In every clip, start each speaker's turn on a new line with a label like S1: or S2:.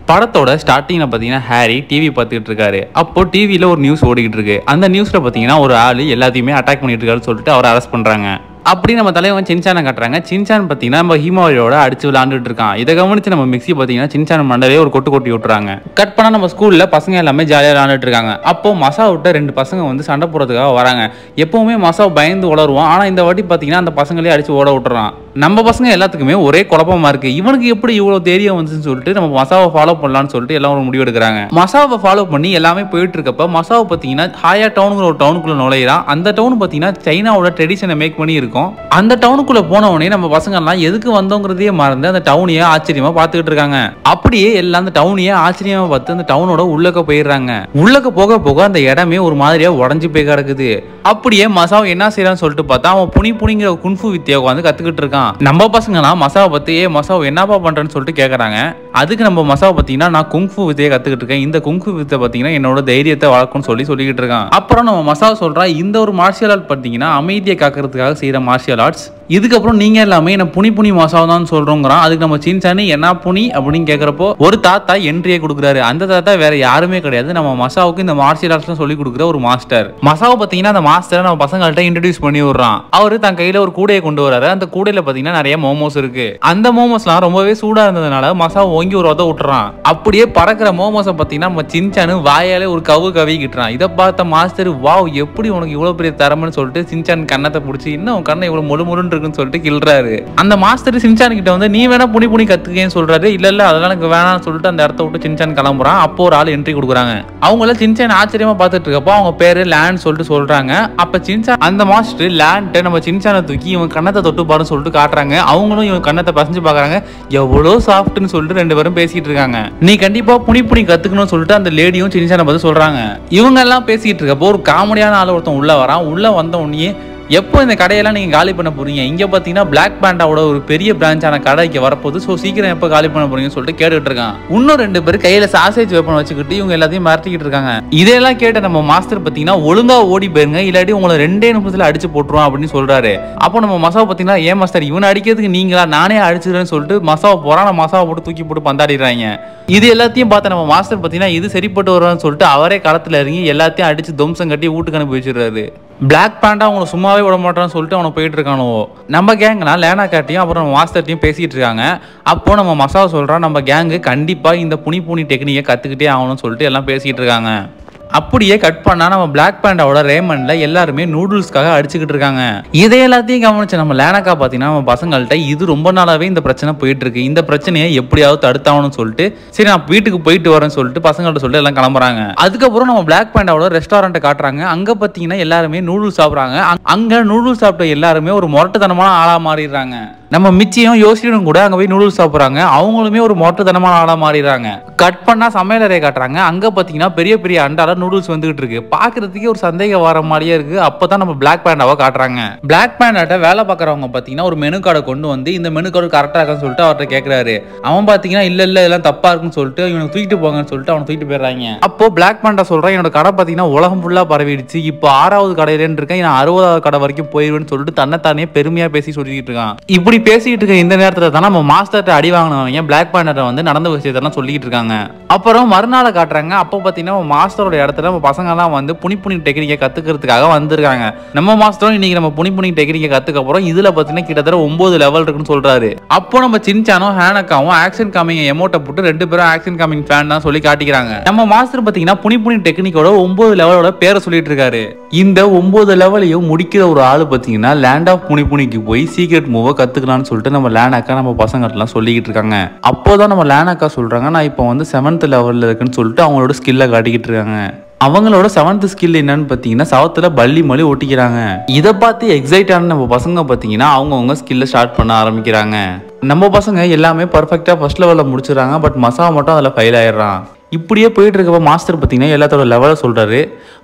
S1: படத்தோட ஸ்டார்டிங்ல பார்த்தீங்கன்னா ஹாரி டிவி பார்த்துக்கிட்டு இருக்காரு அப்போ டிவியில் ஒரு நியூஸ் ஓடிக்கிட்டு இருக்கு அந்த நியூஸில் பார்த்தீங்கன்னா ஒரு ஆள் எல்லாத்தையுமே அட்டாக் பண்ணிட்டு இருக்காருன்னு சொல்லிட்டு அவரை அரெஸ்ட் பண்ணுறாங்க அப்படி நம்ம தலைவன் சின்சானை காட்டுறாங்க சின்சான் பார்த்தீங்கன்னா நம்ம ஹீமாவரியோட அடிச்சு விளாண்டுட்டு இருக்கான் இதை கவனிச்சு நம்ம மிக்ஸி பார்த்தீங்கன்னா சின்சான் மண்டலே ஒரு கொட்டு கொட்டி விட்டுறாங்க கட் பண்ணா நம்ம ஸ்கூல்ல பசங்க எல்லாமே ஜாலியாக விளாண்டுட்டு இருக்காங்க அப்போ மசா விட்ட ரெண்டு பசங்க வந்து சண்டை போடுறதுக்காக வராங்க எப்பவுமே மசா பயந்து உளருவான் ஆனால் இந்த வாட்டி பார்த்தீங்கன்னா அந்த பசங்களே அடிச்சு ஓட விட்டுறான் நம்ம பசங்க எல்லாத்துக்குமே ஒரே குழப்பமா இருக்கு இவனுக்கு எப்படி இவ்வளவு தைரியம் வந்துச்சுன்னு சொல்லிட்டு நம்ம மசாவை ஃபாலோ பண்ணலாம்னு சொல்லிட்டு எல்லாம் ஒரு முடிவு எடுக்கிறாங்க மசாவை ஃபாலோ பண்ணி எல்லாமே போயிட்டு இருக்கப்ப மசாவை பார்த்தீங்கன்னா ஹாயா டவுனுங்கிற ஒரு டவுனுக்குள்ள நுழையிறான் அந்த டவுன் பார்த்தீங்கன்னா சைனாவோட ட்ரெடிஷனை மேக் பண்ணி இருக்கும் அந்த டவுனுக்குள்ள போன உடனே நம்ம பசங்க எல்லாம் எதுக்கு வந்தோங்கிறதையே மறந்து அந்த டவுனையே ஆச்சரியமா பார்த்துக்கிட்டு இருக்காங்க அப்படியே எல்லாம் அந்த டவுனையே ஆச்சரியமா பார்த்து அந்த டவுனோட உள்ளக்க போயிடுறாங்க உள்ளக்க போக போக அந்த இடமே ஒரு மாதிரியா உடஞ்சு போய் கிடக்குது அப்படியே மசாவை என்ன செய்யறான்னு சொல்லிட்டு பார்த்தா அவன் புனி புனிங்கிற குன்ஃபு வித்தியை உட்காந்து கத்துக்கிட்டு இருக்கான் நம்ம பசங்கலாம் மசாவை பத்தி ஏ மசாவை என்னப்பா பண்றேன்னு சொல்லிட்டு கேக்குறாங்க அதுக்கு நம்ம மசாவை பார்த்தீங்கன்னா நான் குங்ஃபு வித்தையை கத்துக்கிட்டு இருக்கேன் இந்த குங்ஃபு வித்தை பார்த்தீங்கன்னா என்னோட தைரியத்தை வளர்க்கும்னு சொல்லி சொல்லிக்கிட்டு இருக்கான் அப்புறம் நம்ம மசாவை சொல்றா இந்த ஒரு மார்ஷியல் ஆர்ட் பார்த்தீங்கன்னா அமைதியை காக்கிறதுக்காக செய்யற மார்ஷியல் ஆர்ட்ஸ் இதுக்கப்புறம் நீங்க எல்லாமே என்ன புனி புனி மசாவை தான் சொல்றோங்கிறான் அதுக்கு நம்ம சின்சானி என்ன புனி அப்படின்னு கேட்கறப்போ ஒரு தாத்தா என்ட்ரியே கொடுக்குறாரு அந்த தாத்தா வேற யாருமே கிடையாது நம்ம மசாவுக்கு இந்த மார்ஷியல் ஆர்ட்ஸ்லாம் சொல்லி கொடுக்குற ஒரு மாஸ்டர் மசாவை பார்த்தீங்கன்னா அந்த மாஸ்டரை நம்ம பசங்கள்ட்ட இன்ட்ரடியூஸ் பண்ணி விடுறான் அவரு தன் கையில ஒரு கூடையை கொண்டு வராரு அந்த கூடையில பார்த்தீங்கன்னா நிறைய மோமோஸ் இருக்கு அந்த மோமோஸ்லாம் ரொம்பவே சூடா இருந்ததுனால மசாவை ஓங்கி ஒரு உத விட்டுறான் அப்படியே பறக்கிற மோமோஸை பார்த்தீங்கன்னா நம்ம சின்சானு வாயாலே ஒரு கவு கவிக்கிட்டுறான் இதை பார்த்த மாஸ்டர் வாவ் எப்படி உனக்கு இவ்வளவு பெரிய தரம்னு சொல்லிட்டு சின்சான் கண்ணத்தை பிடிச்சி இன்னும் உன் கண்ணை இவ்வளவு முழு முழுன்னு இருக்குன்னு சொல்லிட்டு கிள்றாரு அந்த மாஸ்டர் சின்சான் கிட்ட வந்து நீ வேணா புனி புனி கத்துக்கேன்னு சொல்றாரு இல்ல இல்ல அதெல்லாம் எனக்கு வேணாம்னு சொல்லிட்டு அந்த இடத்த விட்டு சின்சான் கிளம்புறான் அப்போ ஒரு ஆள் என்ட்ரி கொடுக்குறாங்க அவங்கள சின்சான் ஆச்சரியமா பார்த்துட்டு இருக்கப்போ அவங்க பேரு லேண்ட் சொல்லிட்டு சொல்றாங்க அப்ப சின்சான் அந்த மாஸ்டர் லேண்ட்டை நம்ம சின்சானை தூக்கி இவன் கண்ணத்தை தொட்டு பாருன்னு சொல்லிட்டு காட்டுறாங்க அவங்களும் இவன் கண்ணத்தை பசஞ்சு பாக்குறாங்க எவ்வளோ சாஃப்ட்னு சொல்லிட்டு ரெண்டு பேரும் பேசிட்டு இருக்காங்க நீ கண்டிப்பா புனி புனி கத்துக்கணும்னு சொல்லிட்டு அந்த லேடியும் சின்சானை பார்த்து சொல்றாங்க இவங்க எல்லாம் பேசிட்டு இருக்கப்போ ஒரு காமெடியான ஆள் ஒருத்தன் உள்ள வரான் உள்ள வந்த உடனே எப்போ இந்த கடையெல்லாம் நீங்கள் காலி பண்ண போறீங்க இங்கே பார்த்தீங்கன்னா பிளாக் பேண்டாவோட ஒரு பெரிய பிரான்ச்சான கடை இங்கே வரப்போகுது ஸோ சீக்கிரம் எப்போ காலி பண்ண போறீங்கன்னு சொல்லிட்டு கேட்டுட்டு இருக்கான் இன்னும் ரெண்டு பேர் கையில் சாசேஜ் வெப்பன் வச்சுக்கிட்டு இவங்க எல்லாத்தையும் மிரட்டிக்கிட்டு இருக்காங்க இதெல்லாம் கேட்ட நம்ம மாஸ்டர் பார்த்தீங்கன்னா ஒழுங்கா ஓடி போயிருங்க இல்லாட்டி உங்களை ரெண்டே நிமிஷத்தில் அடிச்சு போட்டுருவோம் அப்படின்னு சொல்றாரு அப்போ நம்ம மசாவை பார்த்தீங்கன்னா ஏன் மாஸ்டர் இவனை அடிக்கிறதுக்கு நீங்களா நானே அடிச்சிடுறேன்னு சொல்லிட்டு மசாவை போறான் நான் மசாவை போட்டு தூக்கி போட்டு பந்தாடிடுறாங்க இது எல்லாத்தையும் பார்த்த நம்ம மாஸ்டர் பார்த்தீங்கன்னா இது சரிப்பட்டு வருவான்னு சொல்லிட்டு அவரே களத்தில் இறங்கி எல்லாத்தையும் அடிச்சு துவம்சம் கட்டி வீட்டுக்கு அனுப்பி வச்சிடுறாரு பிளாக் பேண்டா அவங்கள சும்மாவே விட மாட்டான்னு சொல்லிட்டு அவனை போயிட்டு இருக்கானோ நம்ம கேங்னா லேனா காட்டியும் அப்புறம் நம்ம மாஸ்டர்ட்டையும் பேசிட்டு இருக்காங்க அப்போ நம்ம மசாவை சொல்றோம் நம்ம கேங்கு கண்டிப்பா இந்த புனி புனி டெக்னிக்கை கத்துக்கிட்டே ஆகணும்னு சொல்லிட்டு எல்லாம் பேசிட்டு இருக்காங்க அப்படியே கட் பண்ணா நம்ம பிளாக் பேண்டாவோட ரேமண்ட்ல எல்லாருமே நூடுல்ஸ்க்காக அடிச்சுக்கிட்டு இருக்காங்க இதை எல்லாத்தையும் கவனிச்சு நம்ம லேனக்கா பாத்தீங்கன்னா நம்ம பசங்கள்ட்ட இது ரொம்ப நாளாவே இந்த பிரச்சனை போயிட்டு இருக்கு இந்த பிரச்சனையை எப்படியாவது தடுத்தாகணும்னு சொல்லிட்டு சரி நான் வீட்டுக்கு போயிட்டு வரேன்னு சொல்லிட்டு பசங்கள்ட்ட சொல்லிட்டு எல்லாம் கிளம்புறாங்க அதுக்கப்புறம் நம்ம பிளாக் பேண்டாவோட ரெஸ்டாரண்ட்டை காட்டுறாங்க அங்க பாத்தீங்கன்னா எல்லாருமே நூடுல்ஸ் சாப்பிடுறாங்க அங்க- அங்க நூடுல்ஸ் சாப்பிட்ட எல்லாருமே ஒரு முரட்டுத்தனமான ஆளா மாறிடுறாங்க நம்ம மிச்சியும் யோசிக்கணும் கூட அங்க போய் நூடுல்ஸ் சாப்பிடுறாங்க அவங்களுமே ஒரு மொட்டத்தனமான ஆளா மாறிடுறாங்க கட் பண்ணா சமையலறையை காட்டுறாங்க அங்க பாத்தீங்கன்னா பெரிய பெரிய அண்டால நூடுல்ஸ் வந்துகிட்டு இருக்கு பாக்குறதுக்கே ஒரு சந்தேகம் வர மாதிரியே இருக்கு அப்பதான் நம்ம பிளாக் பேண்டாவை காட்டுறாங்க பிளாக் பேண்டாட்ட வேலை பார்க்கறவங்க பாத்தீங்கன்னா ஒரு மெனு கார்டை கொண்டு வந்து இந்த மெனு கார்டு கரெக்டா இருக்கான்னு சொல்லிட்டு அவர்கிட்ட கேக்குறாரு அவன் பாத்தீங்கன்னா இல்ல இல்ல இதெல்லாம் தப்பா இருக்குன்னு சொல்லிட்டு இவனுக்கு தூக்கிட்டு போங்கன்னு சொல்லிட்டு அவனை தூக்கிட்டு போயிடுறாங்க அப்போ பிளாக் பேண்டா சொல்றான் என்னோட கடை பாத்தீங்கன்னா உலகம் ஃபுல்லா பரவிடுச்சு இப்போ ஆறாவது கடையிலன்னு இருக்கேன் நான் அறுபதாவது கடை வரைக்கும் போயிருவேன்னு சொல்லிட்டு தன்னைத்தானே பெருமையா பேசி சொல்லிட்டு இருக்கான் இப்படி பேசிட்டு இருக்க இந்த நேரத்துல தான் நம்ம மாஸ்டர்ட்ட அடி வாங்கினவங்க பிளாக் பேண்டர் வந்து நடந்த விஷயத்தெல்லாம் சொல்லிட்டு இருக்காங்க அப்புறம் மறுநாளை காட்டுறாங்க அப்போ பாத்தீங்கன்னா நம்ம மாஸ்டரோட இடத்துல நம்ம பசங்க எல்லாம் வந்து புனி புனி டெக்னிக்கை கத்துக்கிறதுக்காக வந்திருக்காங்க நம்ம மாஸ்டரும் இன்னைக்கு நம்ம புனி புனி டெக்னிக்கை கத்துக்க போறோம் இதுல பாத்தீங்கன்னா கிட்டத்தட்ட ஒன்பது லெவல் இருக்குன்னு சொல்றாரு அப்போ நம்ம சின்சானும் ஹேனக்காவும் ஆக்ஷன் காமிங் எமோட்டை போட்டு ரெண்டு பேரும் ஆக்ஷன் காமிங் ஃபேன் தான் சொல்லி காட்டிக்கிறாங்க நம்ம மாஸ்டர் பாத்தீங்கன்னா புனி புனி டெக்னிக்கோட ஒன்பது லெவலோட பேரை சொல்லிட்டு இருக்காரு இந்த ஒன்பது லெவலையும் முடிக்கிற ஒரு ஆளு பாத்தீங்கன்னா லேண்ட் ஆஃப் புனி புனிக்கு போய் சீக்ரெட் மூவை கத்துக்கலாம்னு சொல்லிட்டு நம்ம லேனாக்கா நம்ம பசங்கள்ட்டலாம் சொல்லிக்கிட்டு இருக்காங்க அப்போதான் நம்ம லேனாக்கா சொல்றாங்க நான் இப்போ வந்து செவன்த் லெவல்ல இருக்குன்னு சொல்லிட்டு அவங்களோட ஸ்கில்லை காட்டிக்கிட்டு இருக்காங்க அவங்களோட செவன்த் ஸ்கில் என்னன்னு பார்த்தீங்கன்னா சவத்துல பள்ளி மொழி ஒட்டிக்கிறாங்க இதை பார்த்து எக்ஸைட் ஆன நம்ம பசங்க பார்த்தீங்கன்னா அவங்கவுங்க ஸ்கில்லை ஸ்டார்ட் பண்ண ஆரம்பிக்கிறாங்க நம்ம பசங்க எல்லாமே பர்ஃபெக்டாக ஃபர்ஸ்ட் லெவலில் முடிச்சிடுறாங்க பட் மசாவா மட்டும் அதில் ஃபெயில் ஆயிடுறான் இப்படியே போயிட்டு இருக்கப்ப மாஸ்டர் பார்த்தீங்கன்னா எல்லாத்தோட லெவலை சொல்றாரு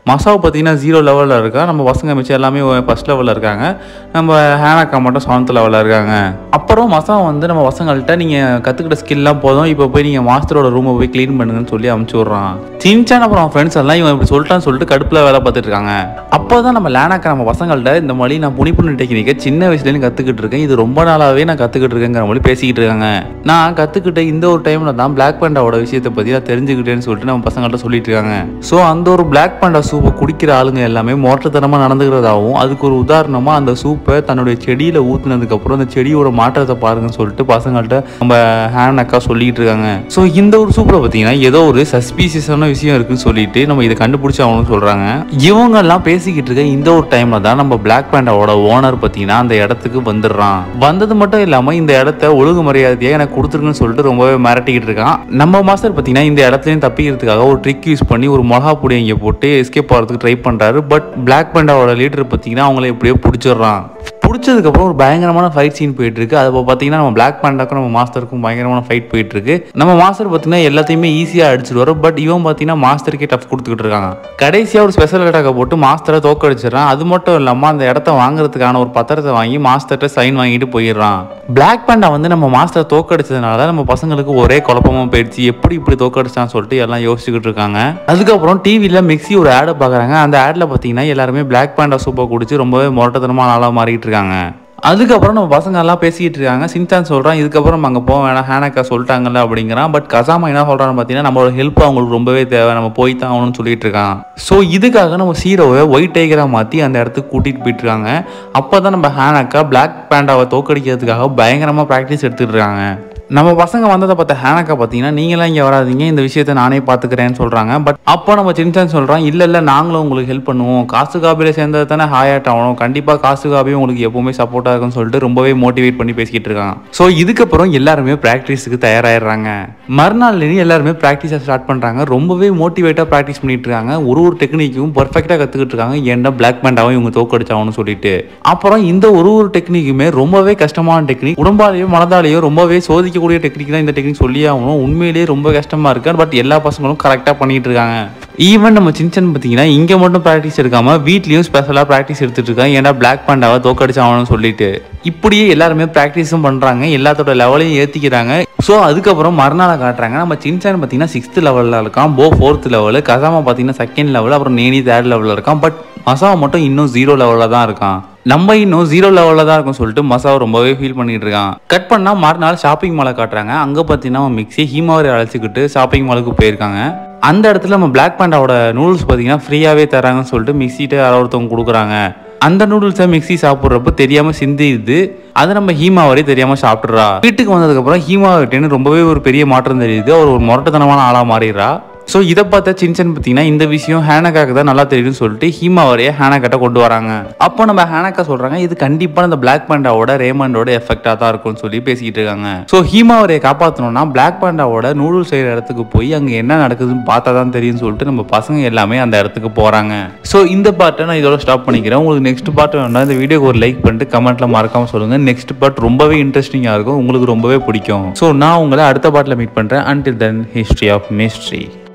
S1: மசாவை பார்த்தீங்கன்னா ஜீரோ லெவலில் இருக்கா நம்ம பசங்க மிச்சம் எல்லாமே ஃபஸ்ட் லெவலில் இருக்காங்க நம்ம ஹேனாக்கா மட்டும் செவன்த் லெவலில் இருக்காங்க அப்புறம் மசா வந்து நம்ம பசங்கள்கிட்ட நீங்கள் கற்றுக்கிட்ட ஸ்கில்லாம் போதும் இப்போ போய் நீங்கள் மாஸ்டரோட ரூமை போய் க்ளீன் பண்ணுங்கன்னு சொல்லி அமுச்சு விட்றான் சின்சான் அப்புறம் ஃப்ரெண்ட்ஸ் எல்லாம் இவன் இப்படி சொல்லிட்டான்னு சொல்லிட்டு கடுப்பில் வேலை பார்த்துட்டு இருக்காங்க அப்போ தான் நம்ம லேனாக்கா நம்ம பசங்கள்ட்ட இந்த மாதிரி நான் புனிப்புண்ணு டெக்னிக்கை சின்ன வயசுலேருந்து கற்றுக்கிட்டு இருக்கேன் இது ரொம்ப நாளாகவே நான் கற்றுக்கிட்டு இருக்கேங்கிற மாதிரி பேசிக்கிட்டு இருக்காங்க நான் கற்றுக்கிட்ட இந்த ஒரு டைமில் தான் பிளாக் பேண்டாவோட விஷயத்தை பற்றி நான் தெரிஞ்சுக்கிட்டேன்னு சொல்லிட்டு நம்ம பசங்கள்ட்ட சொல்லிட்டு இருக்காங்க ஸோ அந்த ஒரு பிளாக் பேண்டா சூப்பை குடிக்கிற ஆளுங்க எல்லாமே மோட்டத்தனமாக நடந்துக்கிறதாகவும் அதுக்கு ஒரு உதாரணமாக அந்த சூப்பை தன்னுடைய செடியில் ஊற்றுனதுக்கப்புறம் அந்த செடியோட மாற்றத்தை பாருங்கன்னு சொல்லிட்டு பசங்கள்ட்ட நம்ம ஹேன் அக்கா சொல்லிட்டு இருக்காங்க ஸோ இந்த ஒரு சூப்பரை பார்த்தீங்கன்னா ஏதோ ஒரு சஸ்பீசியஸான விஷயம் இருக்குன்னு சொல்லிட்டு நம்ம இதை கண்டுபிடிச்சு ஆகணும்னு சொல்கிறாங்க இவங்க எல்லாம் பேசிக்கிட்டு இருக்க இந்த ஒரு டைம்ல தான் நம்ம பிளாக் பேண்டாவோட ஓனர் பார்த்தீங்கன்னா அந்த இடத்துக்கு வந்துடுறான் வந்தது மட்டும் இல்லாமல் இந்த இடத்த ஒழுங்கு மரியாதையாக எனக்கு கொடுத்துருக்குன்னு சொல்லிட்டு ரொம்பவே மிரட்டிக்கிட்டு இருக்கான் நம்ம மாஸ்டர் பார்த்தீங்கன்னா இந்த இடத்துலையும் தப்பிக்கிறதுக்காக ஒரு ட்ரிக் யூஸ் பண்ணி ஒரு மிளகா பொடி இங்கே போட்டு எஸ்கேப் ஆகிறதுக்கு ட்ரை பண்ணுறாரு பட் பிளாக் பேண்டாவோட லீடர் பார்த்தீங்கன்னா அவங்கள எப்படியோ பிடிச்சிடுறான் பிடிச்சதுக்கப்புறம் ஒரு பயங்கரமான ஃபைட் சீன் போயிட்டு இருக்கு அது பார்த்தீங்கன்னா நம்ம பிளாக் பேண்டாக்கும் நம்ம மாஸ்டருக்கும் பயங்கரமான ஃபைட் போயிட்டு இருக்கு நம்ம மாஸ்டர் பார்த்தீங்கன்னா எல்லாத்தையுமே ஈஸியாக அடிச்சிடுவாரு பட் இவன் பார்த்தீங்கன்னா மாஸ்டருக்கே டஃப் கொடுத்துக்கிட்டு இருக்காங்க கடைசியாக ஒரு ஸ்பெஷல் அட்டாக்கை போட்டு மாஸ்டரை தோக்கடிச்சிடறான் அது மட்டும் இல்லாமல் அந்த இடத்த வாங்குறதுக்கான ஒரு பத்திரத்தை வாங்கி மாஸ்டர்கிட்ட சைன் வாங்கிட்டு போயிடுறான் பிளாக் பேண்டா வந்து நம்ம மாஸ்டரை தோக்கடிச்சதுனால நம்ம பசங்களுக்கு ஒரே குழப்பமா போயிடுச்சு எப்படி இப்படி தோக்கடிச்சான்னு சொல்லிட்டு எல்லாம் யோசிச்சுக்கிட்டு இருக்காங்க அதுக்கப்புறம் டிவியில் மிக்ஸி ஒரு ஆடை பார்க்குறாங்க அந்த ஆடில் பார்த்தீங்கன்னா எல்லாருமே பிளாக் பேண்டா சூப்பை குடிச்சு ரொம்பவே மொரட்டத்தனமாக நாளாக மாறிட்டு இருக்காங்க அதுக்கப்புறம் நம்ம பசங்க எல்லாம் பேசிக்கிட்டு இருக்காங்க சின்சான் சொல்கிறான் இதுக்கப்புறம் நம்ம அங்கே போக வேணாம் ஹேனக்கா சொல்லிட்டாங்கல்ல அப்படிங்கிறான் பட் கசாமா என்ன சொல்கிறான்னு பார்த்தீங்கன்னா நம்மளோட ஹெல்ப் அவங்களுக்கு ரொம்பவே தேவை நம்ம போய் தான் ஆகணும்னு சொல்லிட்டு இருக்கான் ஸோ இதுக்காக நம்ம சீரோவை ஒயிட் டைகராக மாற்றி அந்த இடத்துக்கு கூட்டிகிட்டு போயிட்டு இருக்காங்க அப்போ தான் நம்ம ஹேனக்கா பிளாக் பேண்டாவை தோக்கடிக்கிறதுக்காக பயங்கரமாக ப்ராக்டிஸ் எடுத்துகிட்டு இருக்காங்க நம்ம பசங்க வந்ததை பார்த்த ஹேனக்கா பார்த்தீங்கன்னா நீங்களாம் இங்கே வராதீங்க இந்த விஷயத்த நானே பார்த்துக்கிறேன்னு சொல்கிறாங்க பட் அப்போ நம்ம சின்சான் சொல்கிறான் இல்லை இல்லை நாங்களும் உங்களுக்கு ஹெல்ப் பண்ணுவோம் காசு காபியில் சேர்ந்தது தானே ஹாயாட் ஆகணும் கண்டிப்பாக காசு காபியும் உங்களுக்கு எப்பவுமே சப்போர்ட்டாக இருக்கும்னு சொல்லிட்டு ரொம்பவே மோட்டிவேட் பண்ணி பேசிக்கிட்டு இருக்காங்க ஸோ இதுக்கப்புறம் எல்லாருமே ப்ராக்டிஸுக்கு தயாராகிடுறாங்க மறுநாள்லேருந்து எல்லாருமே ப்ராக்டிஸை ஸ்டார்ட் பண்ணுறாங்க ரொம்பவே மோட்டிவேட்டாக ப்ராக்டிஸ் பண்ணிட்டு இருக்காங்க ஒரு ஒரு டெக்னிக்கும் பர்ஃபெக்டாக கற்றுக்கிட்டு இருக்காங்க ஏன்டா பிளாக் பேண்டாவும் இவங்க தோக்கடிச்சாகணும்னு சொல்லிட்டு அப்புறம் இந்த ஒரு ஒரு டெக்னிக்குமே ரொம்பவே கஷ்டமான டெக்னிக் உடம்பாலேயோ மனதாலேயோ ரொம்பவே சோதிக்கக்கூடிய டெக்னிக் தான் இந்த டெக்னிக் சொல்லி ஆகணும் உண்மையிலேயே ரொம்ப கஷ்டமா இருக்கு பட் எல்லா பசங்களும் கரெக்டாக பண்ணிட்டு இருக்காங்க ஈவன் நம்ம சின்சன் பார்த்தீங்கன்னா இங்கே மட்டும் ப்ராக்டிஸ் எடுக்காம வீட்லேயும் ஸ்பெஷலாக ப்ராக்டிஸ் எடுத்துட்டு இருக்காங்க ஏன்னா பிளாக் பேண்டாவை தோக்கடிச்சாகணும்னு சொல்லிட்டு இப்படியே எல்லாருமே ப்ராக்டிஸும் பண்ணுறாங்க எல்லாத்தோட லெவலையும் ஏற்றிக்கிறாங்க ஸோ அதுக்கப்புறம் மறுநாளை காட்டுறாங்க நம்ம சின்சான் பார்த்தீங்கன்னா சிக்ஸ்த் லெவலில் இருக்கான் போ ஃபோர்த் லெவலு கசாமா பார்த்தீங்கன்னா செகண்ட் லெவல் அப்புறம் நேனி தேர்ட் லெவலில் இருக்கான் பட் மசாவா மட்டும் இன்னும் ஜீரோ லெவலில் தான் இருக்கான் நம்ம இன்னும் ஜீரோ லெவலில் தான் இருக்கும் சொல்லிட்டு மசாவை ரொம்பவே ஃபீல் பண்ணிட்டு இருக்கான் கட் பண்ணால் மறுநாள் ஷாப்பிங் மாலை காட்டுறாங்க அங்கே பார்த்தீங்கன்னா அவன் மிக்ஸி ஹீமாவரி அழைச்சிக்கிட்டு ஷாப்பிங் மாலுக்கு போயிருக்காங்க அந்த இடத்துல நம்ம பிளாக் பேண்டாவோட நூடுல்ஸ் பார்த்தீங்கன்னா ஃப்ரீயாகவே தராங்கன்னு சொல்லிட்டு மிக்சிட்டு யாரோ ஒருத்தவங்க கொடுக்குறாங்க அந்த நூடுல்ஸை மிக்ஸி சாப்பிட்றப்ப தெரியாமல் சிந்திடுது அதை நம்ம ஹீமாவரி தெரியாமல் சாப்பிட்றா வீட்டுக்கு வந்ததுக்கப்புறம் ஹீமாவரிட்டேன்னு ரொம்பவே ஒரு பெரிய மாற்றம் தெரியுது அவர் ஒரு முரட்டத்தனமான ஆளாக மாறிடுறா ஸோ இதை பார்த்த சின்சன் பார்த்தீங்கன்னா இந்த விஷயம் ஹேனக்காக்கு தான் நல்லா தெரியும்னு சொல்லிட்டு ஹீமாவரையே ஹேனக்கிட்ட கொண்டு வராங்க அப்போ நம்ம ஹேனக்கா சொல்றாங்க இது கண்டிப்பாக இந்த பிளாக் பேண்டாவோட ரேமண்டோட எஃபெக்டாக தான் இருக்கும்னு சொல்லி பேசிக்கிட்டு இருக்காங்க ஸோ ஹீமாவரையை காப்பாற்றணும்னா பிளாக் பேண்டாவோட நூடுல் செய்கிற இடத்துக்கு போய் அங்கே என்ன நடக்குதுன்னு பார்த்தா தான் தெரியும்னு சொல்லிட்டு நம்ம பசங்க எல்லாமே அந்த இடத்துக்கு போகிறாங்க ஸோ இந்த பார்ட்டை நான் இதோட ஸ்டாப் பண்ணிக்கிறேன் உங்களுக்கு நெக்ஸ்ட் பார்ட் வேணும்னா இந்த வீடியோக்கு ஒரு லைக் பண்ணிட்டு கமெண்ட்ல மறக்காம சொல்லுங்க நெக்ஸ்ட் பார்ட் ரொம்பவே இன்ட்ரெஸ்டிங்காக இருக்கும் உங்களுக்கு ரொம்பவே பிடிக்கும் ஸோ நான் உங்களை அடுத்த பார்ட்டில் மீட் பண்ணுறேன் until then history of mystery